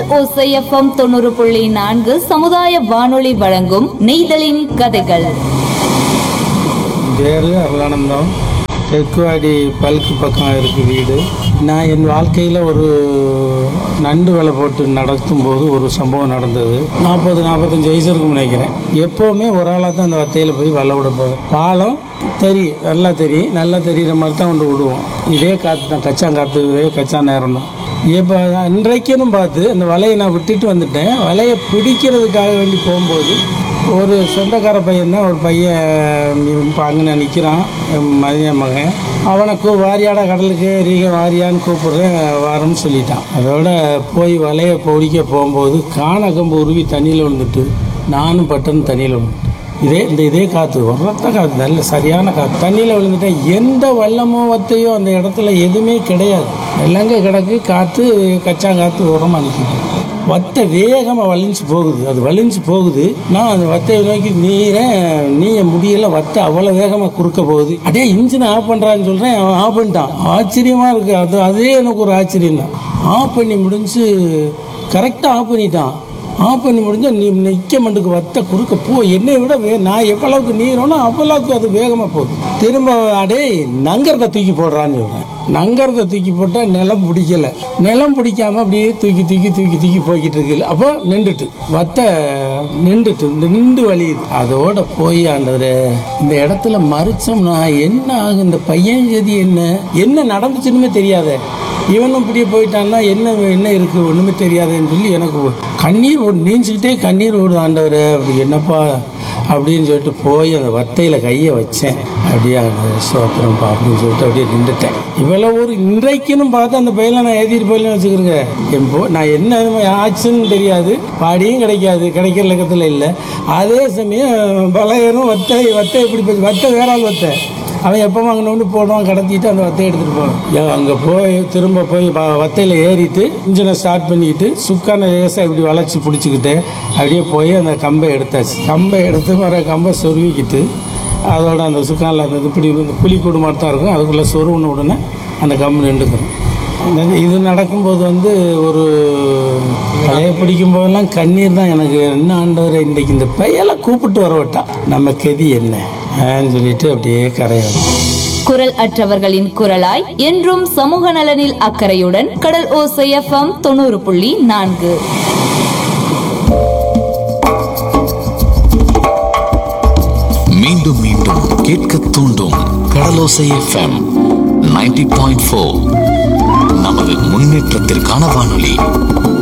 ஓசைஎஃப்எம் தொண்ணூறு புள்ளி நான்கு சமுதாய வானொலி வழங்கும் நெய்தலின் கதைகள் பேர் அருளானந்தம் தெற்குவாடி பல்க்கு பக்கம் இருக்குது வீடு நான் என் வாழ்க்கையில் ஒரு நண்டு வேலை போட்டு நடத்தும்போது ஒரு சம்பவம் நடந்தது நாற்பது நாற்பத்தஞ்சு வயசு இருக்கும் நினைக்கிறேன் எப்போவுமே ஒரு ஆளாக தான் அந்த வத்தையில் போய் வலை விட போவேன் பாலம் தெரியும் நல்லா தெரியும் நல்லா தெரிகிற மாதிரி தான் கொண்டு விடுவோம் இதே காற்று தான் கச்சாங்காற்று இதே கச்சா நேரம் தான் இப்போ இன்றைக்குன்னு பார்த்து அந்த வலையை நான் விட்டுட்டு வந்துட்டேன் வலையை பிடிக்கிறதுக்காக வேண்டி போகும்போது ஒரு சொந்தக்கார பையன் தான் ஒரு பையன் இப்போ அங்கே நிற்கிறான் மதிய மகன் அவனை கூ வாரியாடா கடலுக்கு ரீக வாரியான்னு கூப்பிடுறேன் வாரன்னு சொல்லிட்டான் அதோட போய் வலையை பிடிக்க போகும்போது காணக்கம்பு உருவி தண்ணியில் விழுந்துட்டு நானும் பட்டுன்னு தண்ணியில் விழுந்துட்டேன் இதே இந்த இதே காற்று உரத்த காற்று நல்ல சரியான காற்று தண்ணியில் விழுந்துட்டேன் எந்த வெள்ளமோ வத்தையோ அந்த இடத்துல எதுவுமே கிடையாது வெள்ளங்க கிடக்கு காற்று கச்சாங்காற்று உரமாக நிற்கிது வத்தை வேகமாக வலிஞ்சு போகுது அது வலிஞ்சு போகுது நான் அந்த வத்தையை நோக்கி நீரேன் நீய முடியல வத்தை அவ்வளோ வேகமாக குறுக்க போகுது அடே இன்ஜினை ஆஃப் பண்ணுறான்னு சொல்கிறேன் அவன் ஆஃப் பண்ணிட்டான் ஆச்சரியமாக இருக்குது அது அதே எனக்கு ஒரு ஆச்சரியம் தான் ஆஃப் பண்ணி முடிஞ்சு கரெக்டாக ஆஃப் பண்ணிட்டான் ஆஃப் பண்ணி முடிஞ்சா நீ நிற்க மண்டுக்கு வத்த குறுக்க போ என்னை விட வே நான் எவ்வளவுக்கு நீரோனோ அவ்வளவுக்கு அது வேகமாக போகுது திரும்ப அடே நங்கரத்தை தூக்கி போடுறான்னு சொல்கிறேன் நங்கரத்தை தூக்கி போட்டால் நிலம் பிடிக்கல நிலம் பிடிக்காம அப்படியே தூக்கி தூக்கி தூக்கி தூக்கி போய்கிட்டு இருக்கு அப்போ நின்றுட்டு வத்த நின்றுட்டு இந்த நின்று வலியுது அதோட போய் ஆண்டவரே இந்த இடத்துல மறிச்சோம்னா என்ன ஆகும் இந்த பையன் கதி என்ன என்ன நடந்துச்சுன்னுமே தெரியாதே இவனும் இப்படியே போயிட்டான்னா என்ன என்ன இருக்கு ஒண்ணுமே தெரியாதுன்னு சொல்லி எனக்கு கண்ணீர் ஓடு நீஞ்சிக்கிட்டே கண்ணீர் ஓடுது ஆண்டவர் அப்படி என்னப்பா அப்படின்னு சொல்லிட்டு போய் அந்த வத்தையில கையை வச்சேன் அப்படியே அந்த சோத்திரம்ப்பா அப்படின்னு சொல்லிட்டு அப்படியே நின்றுட்டேன் இவ்வளோ ஒரு இன்றைக்குன்னு பார்த்து அந்த பையனை நான் எழுதிட்டு போயிலும் வச்சுக்கிறேங்க என் போ நான் என்ன ஆச்சுன்னு தெரியாது பாடியும் கிடைக்காது கிடைக்கிற லக்கத்தில் இல்லை அதே சமயம் பலையரும் வத்தை வத்தை எப்படி போய் வத்தை வேற ஆள் வத்தை அவன் எப்போ வாங்கினோன்னு போடுவான் கடத்திட்டு அந்த வத்தையை எடுத்துகிட்டு போவான் அங்கே போய் திரும்ப போய் வ- வத்தையில் ஏறிட்டு இன்ஜினை ஸ்டார்ட் பண்ணிக்கிட்டு சுக்கான லேசாக இப்படி வளைச்சி பிடிச்சிக்கிட்டு அப்படியே போய் அந்த கம்பை எடுத்தாச்சு கம்பை எடுத்து வர கம்பை சொருவிக்கிட்டு அதோட அந்த சுக்கானில் அந்த இது இப்படி இந்த புலிக்கூடு மாதிரி தான் இருக்கும் அதுக்குள்ளே சொருவின உடனே அந்த கம்பு நின்றுக்கிறோம் இந்த- இது நடக்கும்போது வந்து ஒரு தலையை பிடிக்கும் போதெல்லாம் கண்ணீர் தான் எனக்கு என்ன ஆண்டவர் இன்றைக்கு இந்த பையலை கூப்பிட்டு வர விட்டா நம்ம கெதி என்ன ஆன்னு சொல்லிட்டு அப்படியே கரையாடும் குரல் அற்றவர்களின் குரலாய் என்றும் சமூக நலனில் அக்கறையுடன் கடல் ஓசைஎஃப்எம் தொண்ணூறு புள்ளி நான்கு மீண்டும் மீண்டும் கேட்க தூண்டும் கடலோசை எஃப்எம் 90.4 பாயிண்ட் நமது முன்னேற்றத்திற்கான வானொலி